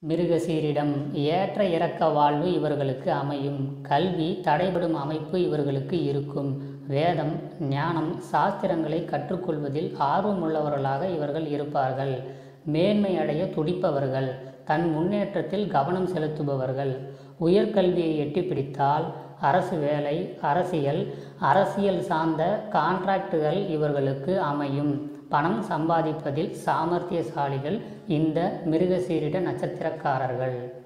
மிருகசீரிடம் ஏற்ற இறக்க வாழ்வு இவர்களுக்கு அமையும் கல்வி தடைபடும் அமைப்பு இவர்களுக்கு இருக்கும் வேதம் ஞானம் சாஸ்திரங்களை கற்றுக்கொள்வதில் ஆர்வமுள்ளவர்களாக இவர்கள் இருப்பார்கள் மேன்மை அடைய துடிப்பவர்கள் தன் முன்னேற்றத்தில் கவனம் செலுத்துபவர்கள் உயர்கல்வியை எட்டி பிடித்தால் அரசு வேலை அரசியல் அரசியல் சார்ந்த கான்ட்ராக்டுகள் இவர்களுக்கு அமையும் பணம் சம்பாதிப்பதில் சாமர்த்தியசாலிகள் இந்த மிருகசீரிட நட்சத்திரக்காரர்கள்